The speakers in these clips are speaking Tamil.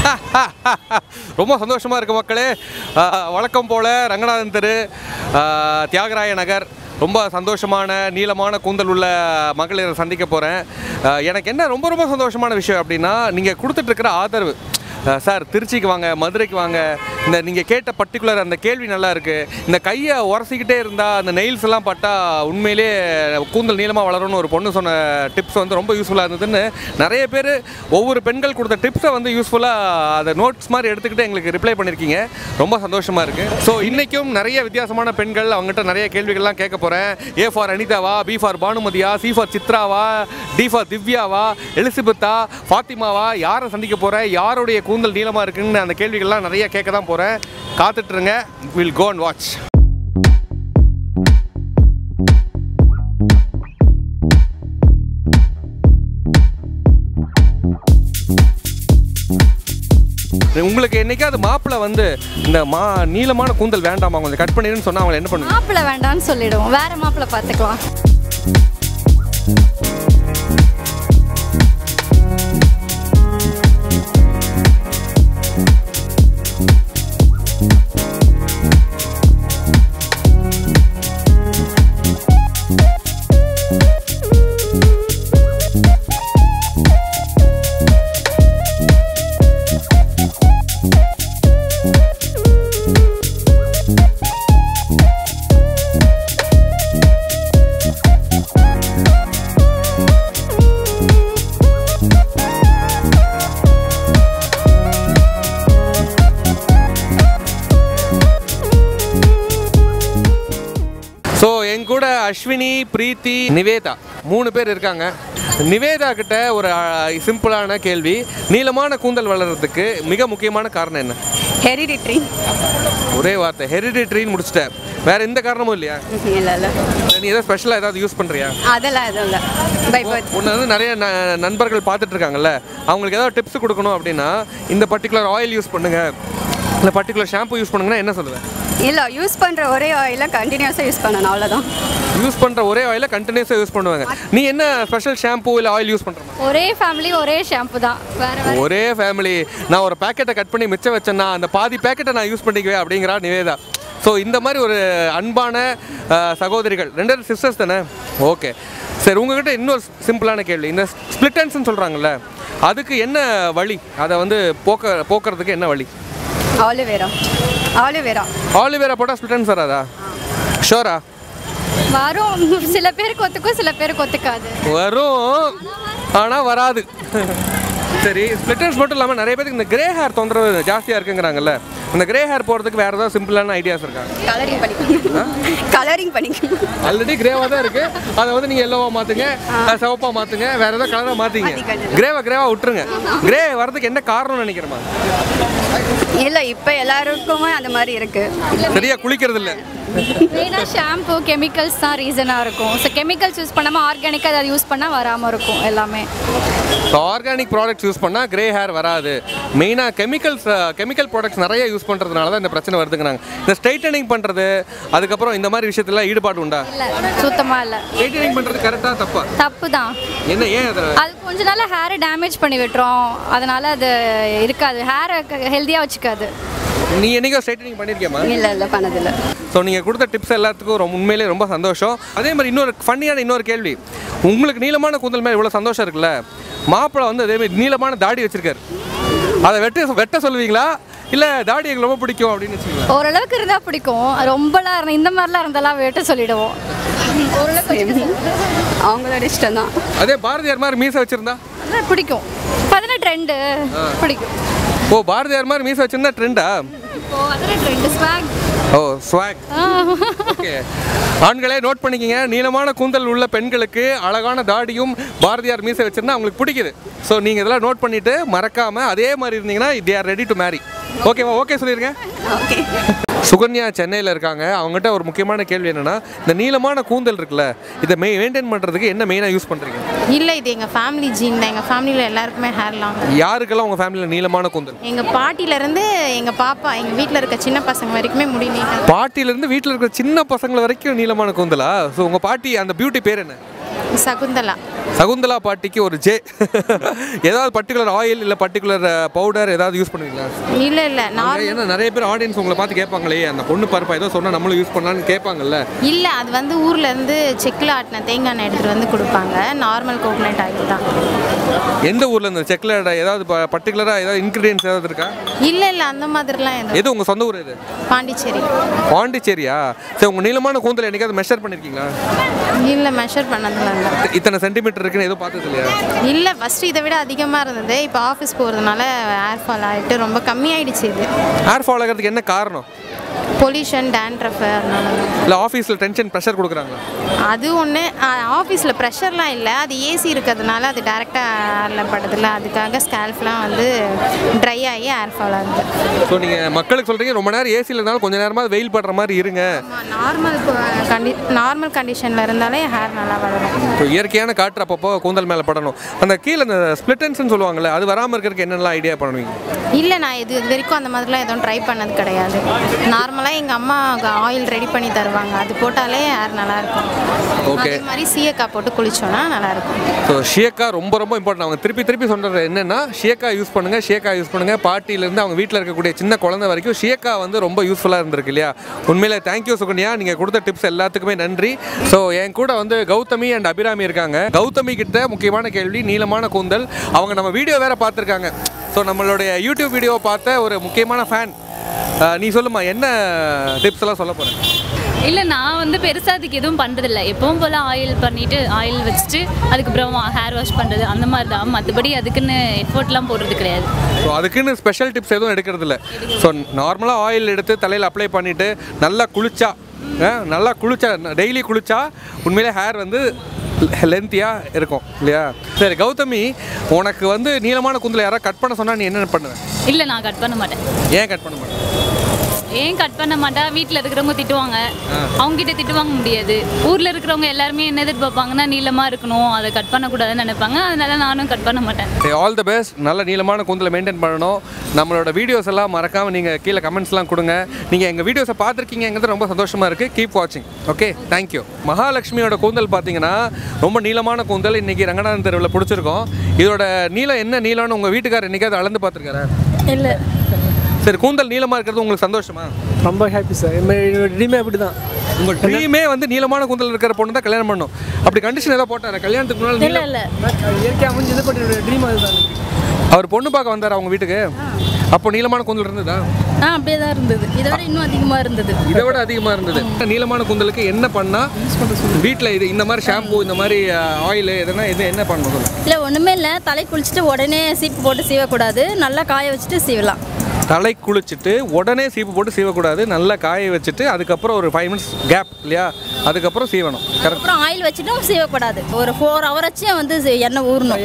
ரொம்ப சந்தோஷமாக இருக்கு மக்களே அஹ், வழக்கம் போல் ரங்கநாதன் தெரு அஹ், தியாகராய நகர் ரொம்ப சந்தோஷமான நீளமான கூந்தல் உள்ள மகளிரை சந்திக்க போகிறேன் எனக்கு என்ன ரொம்ப ரொம்ப சந்தோஷமான விஷயம் அப்படின்னா நீங்கள் கொடுத்துட்ருக்கிற ஆதரவு அஹ், சார் திருச்சிக்கு வாங்க மதுரைக்கு வாங்க இந்த நீங்கள் கேட்ட பர்டிகுலர் அந்த கேள்வி நல்லா இருக்குது இந்த கையை உரசிக்கிட்டே இருந்தால் அந்த நெயில்ஸ் எல்லாம் பட்டா உண்மையிலே கூந்தல் நீளமாக வளரும்னு ஒரு பொண்ணு சொன்ன டிப்ஸ் வந்து ரொம்ப யூஸ்ஃபுல்லாக இருந்ததுன்னு நிறைய பேர் ஒவ்வொரு பெண்கள் கொடுத்த டிப்ஸை வந்து யூஸ்ஃபுல்லாக அதை நோட்ஸ் மாதிரி எடுத்துக்கிட்டு எங்களுக்கு ரிப்ளை பண்ணியிருக்கீங்க ரொம்ப சந்தோஷமாக இருக்குது ஸோ இன்றைக்கும் நிறைய வித்தியாசமான பெண்கள் அவங்ககிட்ட நிறைய கேள்விகள்லாம் கேட்க போகிறேன் ஏ ஃபார் அனிதாவா பி ஃபார் பானுமதியா சி ஃபார் சித்ராவா டி ஃபார் திவ்யாவா எலிசபெத்தா ஃபாத்திமாவா யாரை சந்திக்க போகிறேன் யாருடைய கூந்தல் நீளமாக இருக்குன்னு அந்த கேள்விகள்லாம் நிறைய கேட்க தான் போகிறேன் காத்துட்ருங்க வில் கோ அண்ட் வாட்ச் உங்களுக்கு என்னைக்காவது மாப்பிள்ளை வந்து இந்த மா நீளமான கூந்தல் வேண்டாமா கொஞ்சம் கட் பண்ணிடுன்னு சொன்னா அவங்க என்ன பண்ணுங்க மாப்பிள்ளை வேண்டாம்னு சொல்லிடுவோம் வேற மாப்பிள்ளை பார்த்துக்கலாம் ஸோ என் கூட அஸ்வினி பிரீத்தி நிவேதா மூணு பேர் இருக்காங்க நிவேதா கிட்ட ஒரு சிம்பிளான கேள்வி நீளமான கூந்தல் வளர்றதுக்கு மிக முக்கியமான காரணம் என்ன ஹெரிடிட்ரி ஒரே வார்த்தை ஹெரிடிட்ரின்னு முடிச்சிட்டேன் வேற எந்த காரணமும் இல்லையா இல்லை இல்லை நீ ஏதாவது ஸ்பெஷலாக ஏதாவது யூஸ் பண்ணுறியா அதெல்லாம் எதுவும் இல்லை பை பர்த் உன்னை வந்து நிறைய ந- நண்பர்கள் பார்த்துட்டு இருக்காங்கல்ல அவங்களுக்கு ஏதாவது டிப்ஸ் கொடுக்கணும் அப்படின்னா இந்த பர்டிகுலர் ஆயில் யூஸ் பண்ணுங்க இல்லை பர்டிகுலர் ஷாம்பு யூஸ் பண்ணுங்கன்னா என்ன சொல்லுவேன் இல்லை யூஸ் பண்ணுற ஒரே ஆயிலை கண்டினியூஸாக யூஸ் பண்ணணும் அவ்வளோதான் யூஸ் பண்ணுற ஒரே ஆயிலை கண்டினியூஸாக யூஸ் பண்ணுவாங்க நீ என்ன ஸ்பெஷல் ஷாம்பு இல்லை ஆயில் யூஸ் பண்ணுற ஒரே ஃபேமிலி ஒரே ஷாம்பு தான் வேற வேற ஒரே ஃபேமிலி நான் ஒரு பேக்கெட்டை கட் பண்ணி மிச்சம் வச்சேன்னா அந்த பாதி பேக்கெட்டை நான் யூஸ் பண்ணிக்குவேன் அப்படிங்கிறா நிவேதா ஸோ இந்த மாதிரி ஒரு அன்பான அஹ், சகோதரிகள் ரெண்டு பேரும் சிஸ்டர்ஸ் தானே ஓகே சரி உங்ககிட்ட இன்னொரு சிம்பிளான கேள்வி இந்த ஸ்பிளிட்டன்ஸ்னு சொல்கிறாங்கல்ல அதுக்கு என்ன வழி அதை வந்து போக்க போக்குறதுக்கு என்ன வழி ஆலிவேரா ஆலிவேரா ஆலிவேரா போட்டால் ஸ்பிளிட்டன்ஸ் வராதா ஷோரா வரும் சில பேருக்கு ஒத்துக்கும் சில பேருக்கு ஒத்துக்காது வரும் ஆனால் வராது சரி ஸ்பிளிட்டர்ஸ் மட்டும் இல்லாமல் நிறைய பேருக்கு இந்த கிரே ஹேர் தொந்தரவு ஜாஸ்தியாக இருக்குங்கிறாங்கல்ல இந்த கிரே ஹேர் போகிறதுக்கு வேறு ஏதாவது சிம்பிளான ஐடியாஸ் இருக்காங்க கலரிங் பண்ணிக்கணும் கலரிங் பண்ணிக்கணும் ஆல்ரெடி கிரேவாக தான் இருக்குது அதை வந்து நீங்கள் எல்லோவாக மாற்றுங்க சிவப்பாக மாற்றுங்க வேறு ஏதாவது கலராக மாற்றிங்க மாத்திக்கங்க. கிரேவை கிரேவாக விட்டுருங்க கிரே வரதுக்கு என்ன காரணம்னு நினைக்கிறேமா இல்லை இப்போ எல்லாருக்குமே அந்த மாதிரி இருக்குது சரியா குளிக்கிறது இல்லை மெயினாக ஷாம்பு கெமிக்கல்ஸ் தான் ரீசனாக இருக்கும் ஸோ கெமிக்கல்ஸ் யூஸ் பண்ணாமல் ஆர்கானிக்காக அதை யூஸ் பண்ணால் வராமல் இருக்கும் எல்லாமே ஸோ ஆர்கானிக் ப்ராடக்ட்ஸ் யூஸ் பண்ணால் கிரே ஹேர் வராது மெயினாக கெமிக்கல்ஸ் கெமிக்கல் ப்ராடக்ட்ஸ் நிறைய யூஸ் பண்ணுறதுனால தான் இந்த பிரச்சனை வருதுங்கிறாங்க இந்த ஸ்ட்ரைட்டனிங் பண்ணுறது அதுக்கப்புறம் இந்த மாதிரி விஷயத்துல ஈடுபாடு உண்டா இல்லை சுத்தமாக இல்லை ஸ்ட்ரைட்டனிங் பண்ணுறது கரெக்டாக தப்பா தப்பு தான் என்ன ஏன் அதை அது கொஞ்ச நாள் ஹேரை டேமேஜ் பண்ணி விட்டுரும் அதனால அது இருக்காது ஹேரை ஹெல்த்தியாக வச்சுக்காது நீ என்னைக்கோ ஸ்ட்ரைட்டனிங் பண்ணியிருக்கியம்மா இல்லை இல்லை பண்ணதில்லை ஸோ நீங்கள் கொடுத்த டிப்ஸ் எல்லாத்துக்கும் ரொம்ப உண்மையிலே ரொம்ப சந்தோஷம் அதே மாதிரி இன்னொரு ஃபன்னியான இன்னொரு கேள்வி உங்களுக்கு நீளமான கூந்தல் மேலே இவ்வளோ சந்தோஷம் இருக்குல்ல மாப்பிள்ளை வந்து அதே மாதிரி நீளமான தாடி வச்சிருக்காரு அதை வெட்ட வெட்ட சொல்லுவீங்களா இல்லை தாடி எங்களுக்கு ரொம்ப பிடிக்கும் அப்படின்னு வச்சுக்கீங்களா ஓரளவுக்கு இருந்தால் பிடிக்கும் ரொம்பலாம் இருந்தால் இந்த மாதிரிலாம் இருந்தாலாம் வெட்ட சொல்லிடுவோம் ஓரளவுக்கு அவங்களோட இஷ்டம் தான் அதே பாரதியார் மாதிரி மீசை வச்சிருந்தா அதான் பிடிக்கும் பதினெட்டு ட்ரெண்டு பிடிக்கும் ஓ பாரதியார் மாதிரி மீசை வச்சிருந்தா ட்ரெண்டா இப்போ அதில் trend swag oh swag okay ஆண்களே நோட் பண்ணிக்கிங்க நீளமான கூந்தல் உள்ள பெண்களுக்கு அழகான தாடியும் பாரதியார் மீசை வச்சிருந்தா அவங்களுக்கு பிடிக்குது ஸோ நீங்கள் இதெல்லாம் நோட் பண்ணிட்டு மறக்காம அதே மாதிரி இருந்தீங்கன்னா they are ready to marry ஓகேவா ஓகே சொல்லிருங்க ஓகே சுகன்யா சென்னையில் இருக்காங்க அவங்ககிட்ட ஒரு முக்கியமான கேள்வி என்னன்னா இந்த நீளமான கூந்தல் இருக்குல்ல இதை மெய் மெயின்டைன் பண்ணுறதுக்கு என்ன மெயினாக யூஸ் பண்ணுறீங்க இல்லை இது எங்கள் ஃபேமிலி ஜீன் தான் எங்கள் ஃபேமிலியில் எல்லாருக்குமே ஹேர்லாம் யாருக்கெல்லாம் உங்கள் ஃபேமிலியில் நீளமான கூந்தல் எங்கள் பாட்டியிலேருந்து எங்கள் பாப்பா எங்கள் வீட்டில் இருக்க சின்ன பசங்க வரைக்குமே முடி நீட்டாக பாட்டியிலேருந்து வீட்டில் இருக்கிற சின்ன பசங்களை வரைக்கும் நீளமான கூந்தலா ஸோ உங்கள் பாட்டி அந்த பியூட்டி பேர் என்ன சகுந்தலா சகுந்தலா பாட்டிக்கு ஒரு ஜே ஏதாவது பர்டிகுலர் ஆயில் இல்லை பர்டிகுலர் பவுடர் ஏதாவது யூஸ் பண்ணுவீங்களா இல்லை இல்லை அங்க நார்மல் ஏன்னா நிறைய பேர் ஆடியன்ஸ் உங்களை பார்த்து கேட்பாங்களே அந்த பொண்ணு பருப்பா ஏதோ சொன்னா நம்மளும் யூஸ் பண்ணலாம்னு கேட்பாங்கல்ல இல்லை அது வந்து ஊர்ல இருந்து செக்கில் ஆட்டின தேங்காய் எண்ணெய் எடுத்துகிட்டு வந்து கொடுப்பாங்க நார்மல் கோகனட் ஆயில் தான் எந்த ஊர்ல இந்த செக்ல ஏதாவது பர்டிகுலரா ஏதாவது இன்கிரீடியன்ஸ் ஏதாவது இருக்கா இல்லை இல்லை அந்த மாதிரிலாம் எதுவும் எது உங்க சொந்த ஊர் எது பாண்டிச்சேரி பாண்டிச்சேரியா சரி உங்க நீளமான கூந்தல் என்னைக்காவது மெஷர் பண்ணிருக்கீங்களா இல்லை மெஷர் பண்ணதில்ல இல்லை இத்தனை சென்டிமீட்டர் இருக்குன்னு எதுவும் பார்த்தது இல்லையா இல்லை ஃபஸ்ட்டு இதை விட அதிகமாக இருந்தது இப்போ ஆஃபீஸ் போகிறதுனால ஏர் ஃபால் ஆகிட்டு ரொம்ப கம்மியாயிடுச்சு இது ஹேர் ஃபால் ஆகிறதுக்கு என்ன காரணம் பொல்யூஷன் டேண்ட்ரஃப் அதனால தான். இல்லை ஆஃபீஸில் டென்ஷன் ப்ரெஷர் கொடுக்குறாங்களா அது ஒன்று ஆஃபீஸில் ப்ரெஷர்லாம் இல்லை அது ஏசி இருக்கிறதுனால அது டேரெக்டாக ஏரில் படுதில்ல அதுக்காக ஸ்கேல்ஃப்லாம் வந்து ட்ரை ஆகி ஏர் ஃபால் ஆகுது ஸோ நீங்கள் மக்களுக்கு சொல்கிறீங்க ரொம்ப நேரம் ஏசியில் இருந்தாலும் கொஞ்ச நேரமாக வெயில் படுற மாதிரி இருங்க நார்மல் கண்டி நார்மல் கண்டிஷனில் இருந்தாலே ஹேர் நல்லா வளரும் இப்போ இயற்கையான காற்று அப்பப்போ கூந்தல் மேலே படணும் அந்த கீழே அந்த ஸ்பிளிட்டன்ஸ்னு சொல்லுவாங்கல்ல அது வராமல் இருக்கிறதுக்கு என்னெல்லாம் ஐடியா பண்ணுவீங்க இல்லை நான் இது இது வரைக்கும் அந்த மாதிரிலாம் எதுவும் ட்ரை பண்ணது கிடையாது நார்மலாக எங்கள் அம்மா ஆயில் ரெடி பண்ணி தருவாங்க அது போட்டாலே ஹேர் நல்லாயிருக்கும் Okay. அதே மாதிரி சீயக்காய் போட்டு குளிச்சோன்னா நல்லாயிருக்கும் ஸோ ஷியக்கா ரொம்ப ரொம்ப இம்பார்ட்டன்ட் அவங்க திருப்பி திருப்பி சொல்கிறது என்னென்னா ஷியக்கா யூஸ் பண்ணுங்கள் ஷியக்கா யூஸ் பண்ணுங்கள் பாட்டியிலேருந்து அவங்க வீட்டில் இருக்கக்கூடிய சின்ன குழந்தை வரைக்கும் ஷியக்கா வந்து ரொம்ப யூஸ்ஃபுல்லாக இருந்திருக்கு இல்லையா உண்மையிலே தேங்க்யூ சுகன்யா நீங்கள் கொடுத்த டிப்ஸ் எல்லாத்துக்குமே நன்றி ஸோ என் கூட வந்து கௌதமி அண்ட் அபிராமி இருக்காங்க கௌதமி கிட்ட முக்கியமான கேள்வி நீளமான கூந்தல் அவங்க நம்ம வீடியோ வேற பார்த்துருக்காங்க ஸோ நம்மளுடைய யூடியூப் வீடியோவை பார்த்த ஒரு முக்கியமான ஃபேன் நீ சொல்லுமா என்ன டிப்ஸ் எல்லாம் சொல்ல போகிறேன் இல்லை நான் வந்து பெருசாக அதுக்கு எதுவும் பண்ணுறதில்ல எப்பவும் போல் ஆயில் பண்ணிவிட்டு ஆயில் வச்சுட்டு அதுக்கப்புறம் ஹேர் வாஷ் பண்ணுறது அந்த மாதிரி தான் மற்றபடி அதுக்குன்னு எஃபோர்ட்லாம் போடுறது கிடையாது ஸோ அதுக்குன்னு ஸ்பெஷல் டிப்ஸ் எதுவும் எடுக்கிறது இல்லை ஸோ நார்மலாக ஆயில் எடுத்து தலையில் அப்ளை பண்ணிவிட்டு நல்லா குளிச்சா அஹ், நல்லா குளிச்சா டெய்லி குளிச்சா உண்மையிலே ஹேர் வந்து லென்த்தியாக இருக்கும் இல்லையா சரி கௌதமி உனக்கு வந்து நீளமான கூந்தலை யாராவது கட் பண்ண சொன்னால் நீ என்ன பண்ணுவேன் இல்லை நான் கட் பண்ண மாட்டேன் ஏன் கட் பண்ண மாட்டேன் ஏன் கட் பண்ண மாட்டா வீட்டில் இருக்கிறவங்க திட்டுவாங்க அவங்க கிட்ட திட்டு வாங்க முடியாது ஊரில் இருக்கிறவங்க எல்லாருமே என்ன எதிர்பார்ப்பாங்கன்னா நீளமாக இருக்கணும் அதை கட் பண்ணக்கூடாதுன்னு நினைப்பாங்க அதனால நானும் கட் பண்ண மாட்டேன் ஆல் தி பெஸ்ட் நல்ல நீளமான கூந்தலை மெயின்டைன் பண்ணணும் நம்மளோட வீடியோஸ் எல்லாம் மறக்காமல் நீங்கள் கீழே கமெண்ட்ஸ்லாம் கொடுங்க நீங்கள் எங்கள் வீடியோஸை பார்த்துருக்கீங்கிறது ரொம்ப சந்தோஷமாக இருக்குது கீப் வாட்சிங் ஓகே தேங்க்யூ மகாலட்சுமியோட கூந்தல் பார்த்தீங்கன்னா ரொம்ப நீளமான கூந்தல் இன்றைக்கி ரங்கநாதன் தெருவில் பிடிச்சிருக்கோம் இதோட நீளம் என்ன நீளம்னு உங்கள் வீட்டுக்காரர் என்னைக்காவது அளந்து பார்த்துருக்காரா இல்லை சரி கூந்தல் நீளமாக இருக்கிறது உங்களுக்கு சந்தோஷமா ரொம்ப ஹாப்பி சார் என்னோட ட்ரீமே அப்படி தான் உங்கள் ட்ரீமே வந்து நீளமான கூந்தல் இருக்கிற பொண்ணு தான் கல்யாணம் பண்ணணும் அப்படி கண்டிஷன் ஏதாவது போட்டாரா கல்யாணத்துக்கு முன்னால் நீளம் இல்லை இயற்கையாக அமைஞ்சது பட் என்னோட ட்ரீம் அதுதான் அவர் பொண்ணு பார்க்க வந்தார் அவங்க வீட்டுக்கு அப்போ நீளமான கூந்தல் இருந்ததா ஆ அப்படியே தான் இருந்தது இதை விட இன்னும் அதிகமாக இருந்தது இதை விட அதிகமாக இருந்தது நீளமான கூந்தலுக்கு என்ன பண்ணால் வீட்டில் இது இந்த மாதிரி ஷாம்பு இந்த மாதிரி ஆயில் எதனா இது என்ன பண்ணணும் இல்லை ஒன்றுமே இல்லை தலை குளிச்சுட்டு உடனே சீப்பு போட்டு சீவக்கூடாது நல்லா காய வச்சுட்டு சீவலாம் தலை குளிச்சுட்டு உடனே சீப்பு போட்டு சீவக்கூடாது நல்லா காய வச்சுட்டு அதுக்கப்புறம் ஒரு ஃபைவ் மினிட்ஸ் கேப் இல்லையா அதுக்கப்புறம் சீவணும் கரெக்ட் அப்புறம் ஆயில் வச்சுட்டும் சீவக்கூடாது ஒரு ஃபோர் ஹவராச்சும் வந்து சி- எண்ணெய் ஊறணும்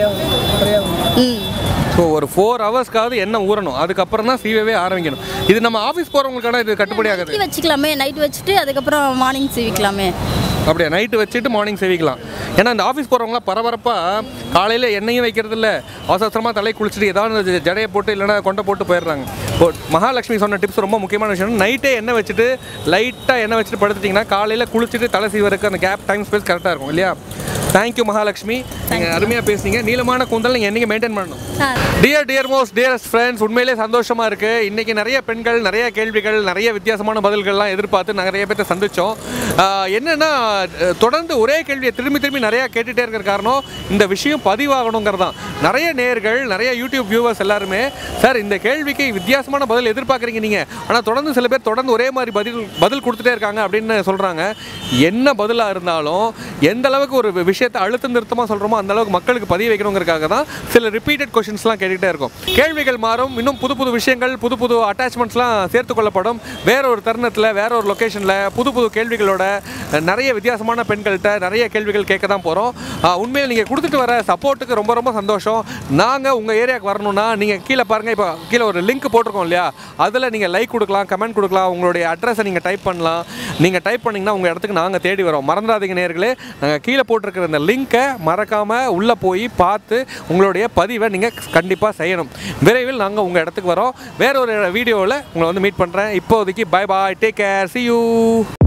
ம் ஸோ ஒரு ஃபோர் ஹவர்ஸ்க்காவது எண்ணெய் ஊறணும் அதுக்கப்புறம் தான் சீவவே ஆரம்பிக்கணும் இது நம்ம ஆஃபீஸ் போகிறவங்களுக்கான இது கட்டுப்படி ஆகுது நைட்டு வச்சுக்கலாமே நைட் வச்சுட்டு அதுக்கப்புறம் மார்னிங் சீவிக்கலாமே அப்படியே நைட்டு வச்சுட்டு மார்னிங் சேவிக்கலாம் ஏன்னா இந்த ஆஃபீஸ் போகிறவங்களாம் பரபரப்பாக காலையில் எண்ணெயும் வைக்கிறது இல்லை அவசர அவசரமாக தலை குளிச்சுட்டு ஏதாவது ஜ- ஜடையை போட்டு இல்லைன்னா கொண்டை போட்டு போயிடுறாங்க இப்போ மகாலட்சுமி சொன்ன டிப்ஸ் ரொம்ப முக்கியமான விஷயம் நைட்டே எண்ணெய் வச்சுட்டு லைட்டாக எண்ணெய் வச்சுட்டு படுத்துட்டிங்கன்னா காலையில் குளிச்சுட்டு தலை சீவருக்கு அந்த கேப் டைம் ஸ்பேஸ் கரெக்டாக இருக்கும் இல்லையா தேங்க்யூ மகாலட்சுமி நீங்கள் அருமையாக பேசுனீங்க நீளமான கூந்தல் நீங்கள் என்னைக்கு மெயின்டைன் பண்ணணும் dear dear most dearest friends உண்மையிலே சந்தோஷமாக இருக்குது இன்றைக்கி நிறைய பெண்கள் நிறைய கேள்விகள் நிறைய வித்தியாசமான பதில்கள்லாம் எதிர்பார்த்து நிறைய பேர்த்த சந்தித்தோம் என்னென்னா தொடர்ந்து ஒரே கேள்வியை திரும்பி திரும்பி நிறையா கேட்டுகிட்டே இருக்கிற காரணம் இந்த விஷயம் பதிவாகணுங்கிறது தான் நிறைய நேர்கள் நிறைய யூடியூப் வியூவர்ஸ் எல்லாருமே சார் இந்த கேள்விக்கு வித்தியாசமான பதில் எதிர்பார்க்குறீங்க நீங்கள் ஆனால் தொடர்ந்து சில பேர் தொடர்ந்து ஒரே மாதிரி பதில் பதில் கொடுத்துட்டே இருக்காங்க அப்படின்னு சொல்கிறாங்க என்ன பதிலாக இருந்தாலும் எந்த அளவுக்கு ஒரு விஷயத்தை அழுத்தம் திருத்தமாக சொல்கிறோமோ அந்த அளவுக்கு மக்களுக்கு பதிய வைக்கணுங்கிறதுக்காக தான் சில ரிப்பீட்டட் கொஷின்ஸ்லாம் கேட்டுகிட்டே இருக்கும் கேள்விகள் மாறும் இன்னும் புது புது விஷயங்கள் புது புது அட்டாச்மெண்ட்ஸ்லாம் சேர்த்து கொள்ளப்படும் வேற ஒரு தருணத்தில் வேற ஒரு லொக்கேஷனில் புது புது கேள்விகளோட அஹ், நிறைய வித்தியாசமான பெண்கள்கிட்ட நிறைய கேள்விகள் கேட்க தான் போகிறோம் உண்மையில் நீங்கள் கொடுத்துட்டு வர சப்போர்ட்டுக்கு ரொம்ப ரொம்ப சந்தோஷம் நாங்கள் உங்கள் ஏரியாவுக்கு வரணும்னா நீங்கள் கீழே பாருங்கள் இப்போ கீழே ஒரு லிங்க் போட்டிருக்கோம் இல்லையா அதில் நீங்கள் லைக் கொடுக்கலாம் கமெண்ட் கொடுக்கலாம் உங்களுடைய அட்ரஸை நீங்கள் டைப் பண்ணலாம் நீங்கள் டைப் பண்ணிங்கன்னா உங்கள் இடத்துக்கு நாங்கள் தேடி வரோம் மறந்துடாதீங்க நேர்களே நாங்கள் கீழே போட்டிருக்கிற இந்த லிங்க்கை மறக்காமல் உள்ளே போய் பார்த்து உங்களுடைய பதிவை நீங்கள் கண்டிப்பாக செய்யணும் விரைவில் நாங்கள் உங்கள் இடத்துக்கு வரோம் வேற ஒரு வீடியோவில் உங்களை வந்து மீட் பண்ணுறேன் இப்போதைக்கு bye bye take care see you